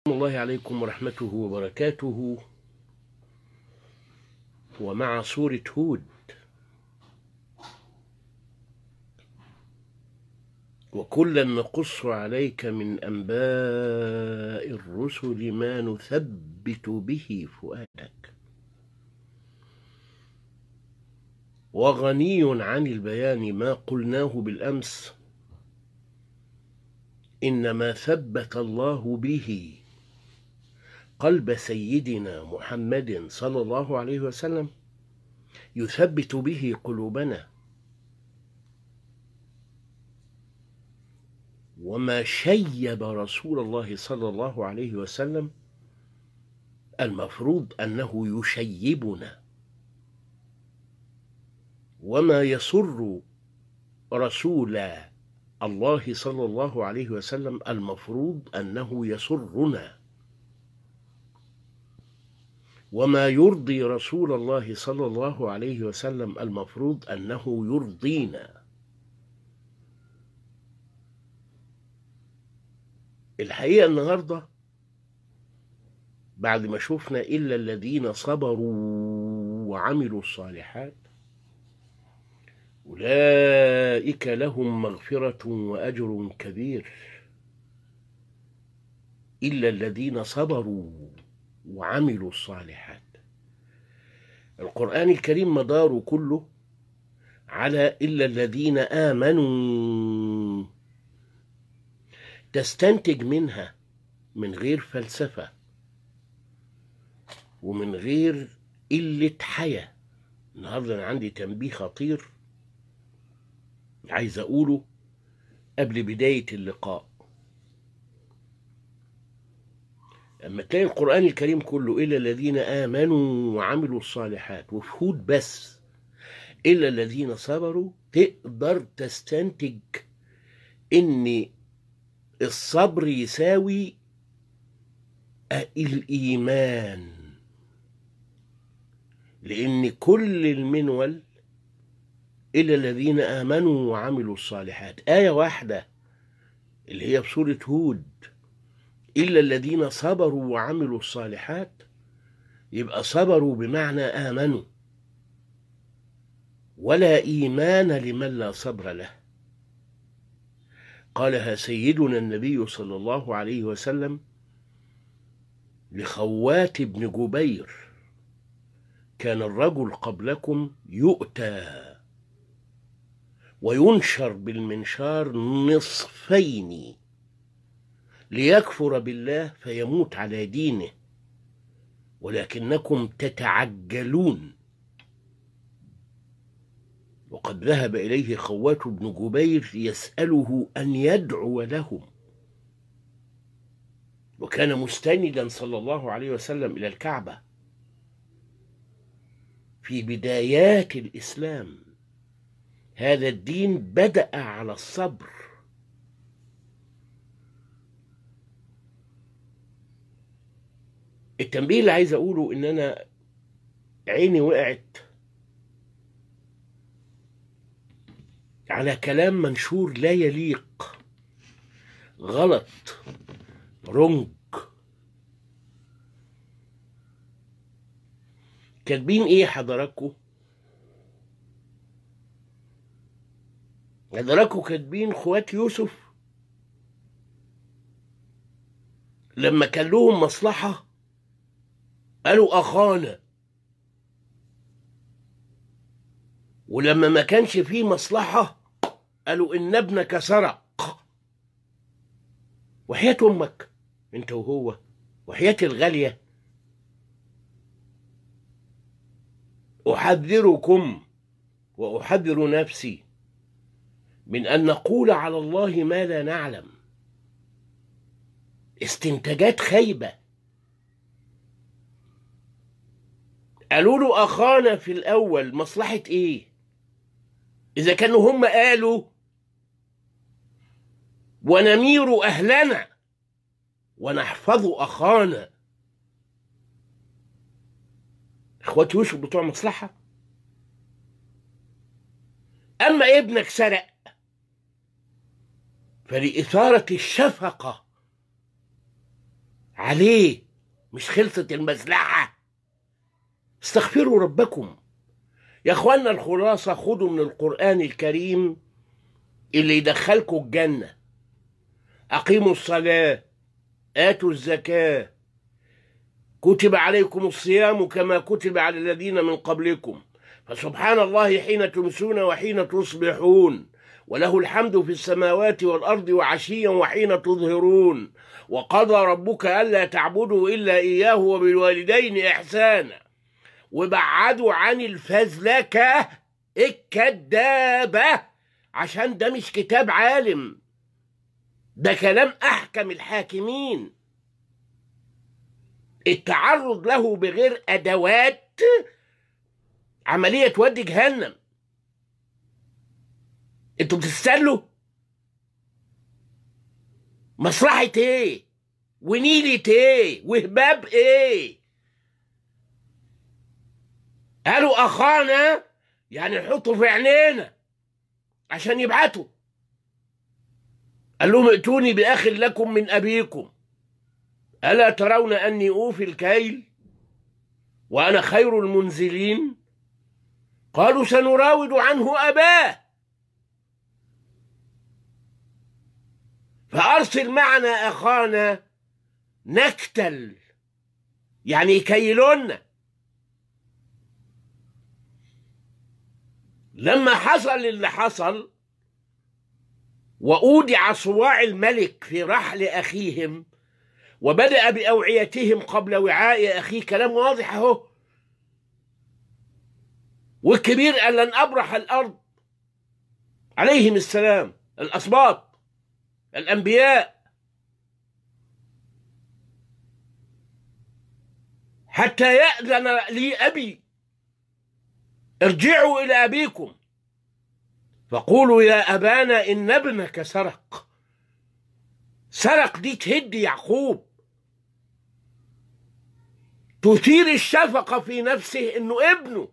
الله عليكم ورحمته وبركاته ومع سورة هود وكلا نقص عليك من أنباء الرسل ما نثبت به فؤادك وغني عن البيان ما قلناه بالأمس إنما ثبت الله به قلب سيدنا محمد صلى الله عليه وسلم يثبت به قلوبنا وما شيب رسول الله صلى الله عليه وسلم المفروض انه يشيبنا وما يسر رسول الله صلى الله عليه وسلم المفروض انه يسرنا وما يرضي رسول الله صلى الله عليه وسلم المفروض انه يرضينا الحقيقه النهارده بعد ما شفنا الا الذين صبروا وعملوا الصالحات اولئك لهم مغفره واجر كبير الا الذين صبروا وعملوا الصالحات القرآن الكريم مداره كله على إلا الذين آمنوا تستنتج منها من غير فلسفة ومن غير قلة حياة النهاردة أنا عندي تنبيه خطير عايز أقوله قبل بداية اللقاء لما تلاقي القرآن الكريم كله إلا الذين آمنوا وعملوا الصالحات وفي هود بس إلا الذين صبروا تقدر تستنتج إن الصبر يساوي الإيمان لأن كل المنول إلا الذين آمنوا وعملوا الصالحات آية واحدة اللي هي في سورة هود إلا الذين صبروا وعملوا الصالحات يبقى صبروا بمعنى آمنوا ولا إيمان لمن لا صبر له قالها سيدنا النبي صلى الله عليه وسلم لخوات بن جبير كان الرجل قبلكم يؤتى وينشر بالمنشار نصفين ليكفر بالله فيموت على دينه ولكنكم تتعجلون وقد ذهب اليه خوات بن جبير يساله ان يدعو لهم وكان مستندا صلى الله عليه وسلم الى الكعبه في بدايات الاسلام هذا الدين بدا على الصبر التنبيه اللي عايز اقوله ان انا عيني وقعت على كلام منشور لا يليق غلط رنج كاتبين ايه حضراتكم حضراتكم كاتبين خوات يوسف لما كان لهم مصلحه قالوا أخانا ولما ما كانش فيه مصلحة قالوا إن ابنك سرق وحياة أمك أنت وهو وحياة الغالية أحذركم وأحذر نفسي من أن نقول على الله ما لا نعلم استنتاجات خيبه قالوا له اخانا في الاول مصلحه ايه اذا كانوا هم قالوا ونمير اهلنا ونحفظ اخانا اخوات يوسف بتوع مصلحه اما ابنك سرق فلإثارة الشفقة عليه مش خلصت المزلحة استغفروا ربكم يا اخوانا الخلاصة خدوا من القرآن الكريم اللي يدخلكم الجنة أقيموا الصلاة آتوا الزكاة كتب عليكم الصيام كما كتب على الذين من قبلكم فسبحان الله حين تمسون وحين تصبحون وله الحمد في السماوات والأرض وعشيا وحين تظهرون وقضى ربك ألا تعبدوا إلا إياه وبالوالدين إحسانا وبعدوا عن الفزلكة الكدابة عشان ده مش كتاب عالم ده كلام أحكم الحاكمين التعرض له بغير أدوات عملية تودي جهنم انتوا بتستنوا مصلحة ايه ونيلة ايه وهباب ايه قالوا اخانا يعني نحطه في عينينا عشان يبعتوا قال لهم ائتوني باخ لكم من ابيكم الا ترون اني اوفي الكيل وانا خير المنزلين قالوا سنراود عنه اباه فارسل معنا اخانا نكتل يعني يكيلونا لما حصل اللي حصل وأودع صواع الملك في رحل أخيهم وبدأ بأوعيتهم قبل وعاء أخيه كلام واضح أهو والكبير قال لن أبرح الأرض عليهم السلام الأسباط الأنبياء حتى يأذن لي أبي ارجعوا إلى أبيكم فقولوا يا أبانا إن ابنك سرق سرق دي تهد يعقوب تثير الشفقة في نفسه إنه ابنه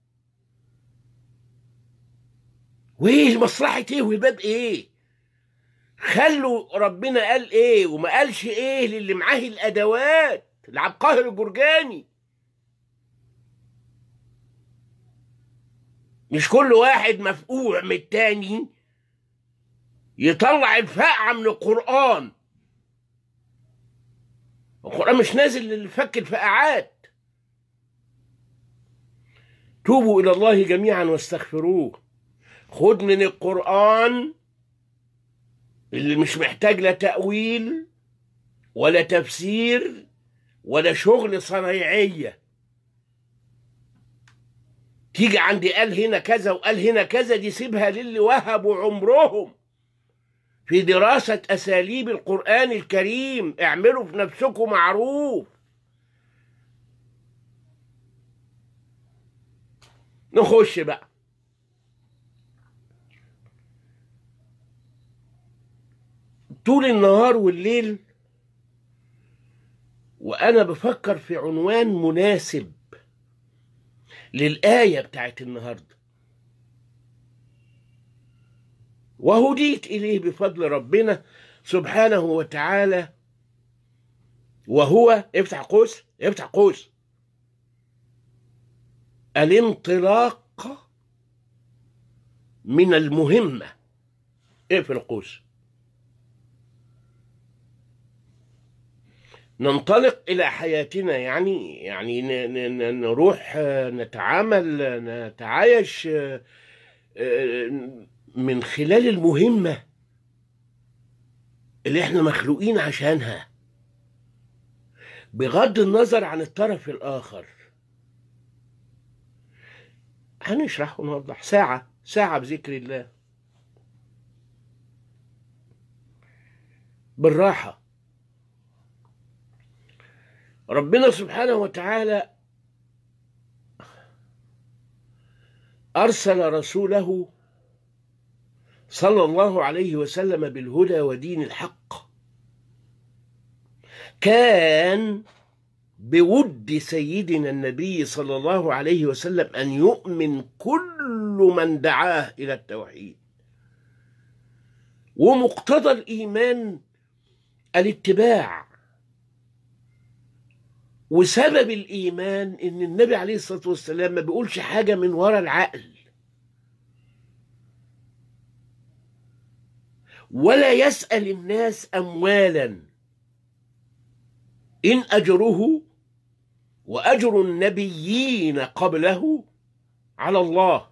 وإيه مصلحة إيه والباب إيه خلوا ربنا قال إيه وما قالش إيه للي معاه الأدوات العبقاهر البرجاني مش كل واحد مفقوع من التاني يطلع الفقعة من القرآن القرآن مش نازل لفك الفقعات توبوا إلى الله جميعا واستغفروه خد من القرآن اللي مش محتاج لا تأويل ولا تفسير ولا شغل صنايعيه تيجي عندي قال هنا كذا وقال هنا كذا دي سيبها للي وهبوا عمرهم في دراسة أساليب القرآن الكريم اعملوا في نفسكم معروف نخش بقى طول النهار والليل وأنا بفكر في عنوان مناسب للآية بتاعت النهاردة وهديت إليه بفضل ربنا سبحانه وتعالى وهو افتح قوس افتح قوس الانطلاق من المهمة اقفل قوس ننطلق الى حياتنا يعني يعني نروح نتعامل نتعايش من خلال المهمه اللي احنا مخلوقين عشانها بغض النظر عن الطرف الاخر هنشرح ونوضح ساعه ساعه بذكر الله بالراحه ربنا سبحانه وتعالى ارسل رسوله صلى الله عليه وسلم بالهدى ودين الحق كان بود سيدنا النبي صلى الله عليه وسلم ان يؤمن كل من دعاه الى التوحيد ومقتضى الايمان الاتباع وسبب الإيمان إن النبي عليه الصلاة والسلام ما بيقولش حاجة من ورا العقل ولا يسأل الناس أموالا إن أجره وأجر النبيين قبله على الله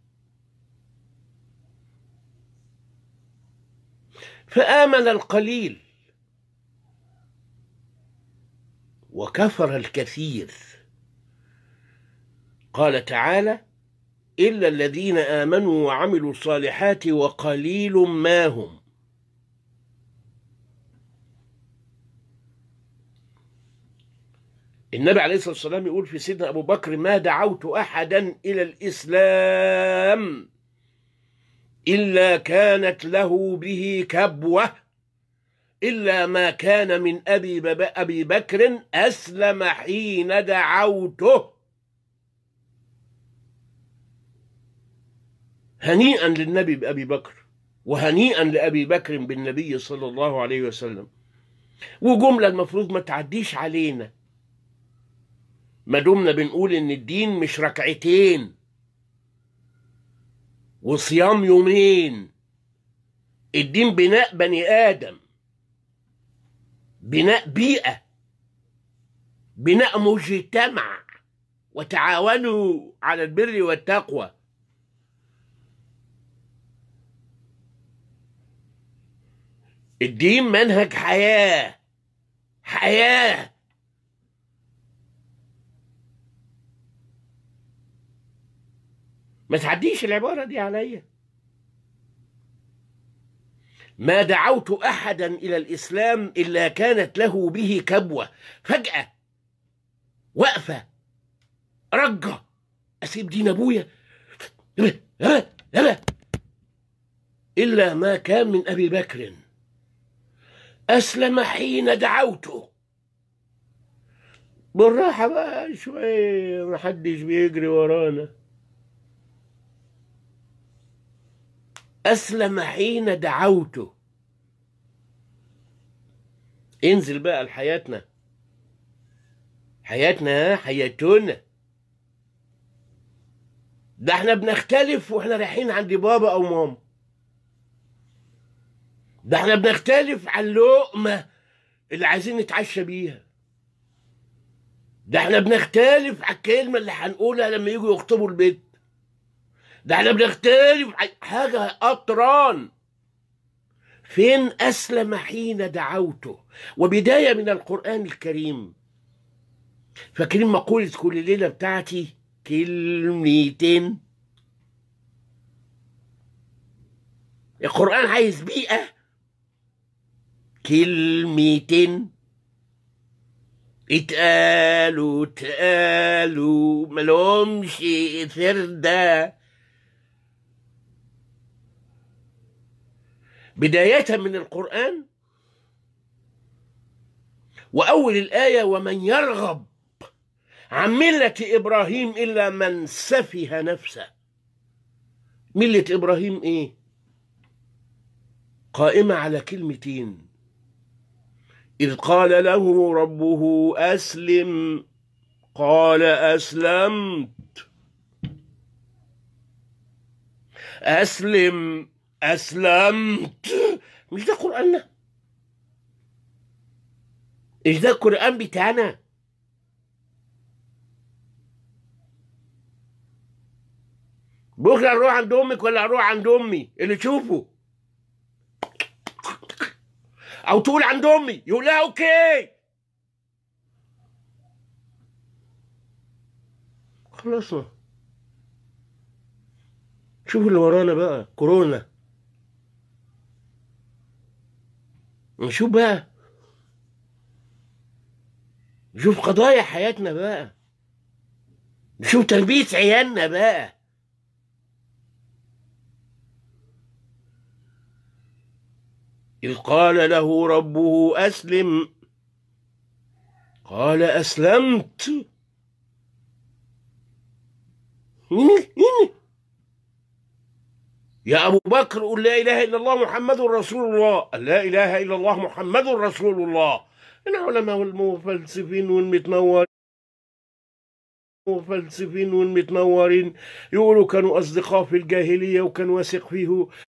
فآمن القليل وكفر الكثير قال تعالى إلا الذين آمنوا وعملوا الصالحات وقليل ما هم النبي عليه الصلاة والسلام يقول في سيدنا أبو بكر ما دعوت أحدا إلى الإسلام إلا كانت له به كبوة إلا ما كان من أبي, أبي بكر أسلم حين دعوته هنيئا للنبي بأبي بكر وهنيئا لأبي بكر بالنبي صلى الله عليه وسلم وجملة المفروض ما تعديش علينا ما دمنا بنقول إن الدين مش ركعتين وصيام يومين الدين بناء بني آدم بناء بيئة بناء مجتمع وتعاونوا على البر والتقوى الدين منهج حياة حياة ما تعديش العبارة دي عليا ما دعوت أحدا إلى الإسلام إلا كانت له به كبوة فجأة وقفة رجة أسيب دين أبويا إلا ما كان من أبي بكر أسلم حين دعوته بالراحة بقى شوية محدش بيجري ورانا أسلم حين دعوته انزل بقى لحياتنا حياتنا حياتنا ده احنا بنختلف واحنا رايحين عند بابا او ماما ده احنا بنختلف على اللقمة اللي عايزين نتعشى بيها ده احنا بنختلف على الكلمة اللي هنقولها لما يجوا يخطبوا البيت ده احنا بنختلف حاجة أطران فين أسلم حين دعوته وبداية من القرآن الكريم فاكرين مقولة كل ليلة بتاعتي كلمتين القرآن عايز بيئة كلمتين اتقالوا اتقالوا ملهمش ثردة بداية من القرآن وأول الآية ومن يرغب عن ملة إبراهيم إلا من سفه نفسه ملة إبراهيم إيه؟ قائمة على كلمتين إذ قال له ربه أسلم قال أسلمت أسلم أسلمت مش ده قرآننا مش ده القرآن بتاعنا بكرة نروح عند أمك ولا أروح عند أمي اللي تشوفه أو تقول عند أمي يقول لها أوكي خلصنا شوفوا اللي ورانا بقى كورونا نشوف بقى نشوف قضايا حياتنا بقى نشوف تربية عيالنا بقى إذ قال له ربه أسلم قال أسلمت يا أبو بكر قل لا إله إلا الله محمد رسول الله لا إله إلا الله محمد رسول الله العلماء والمفلسفين والمتنورين المفلسفين والمتنورين يقولوا كانوا أصدقاء في الجاهلية وكان واثق فيه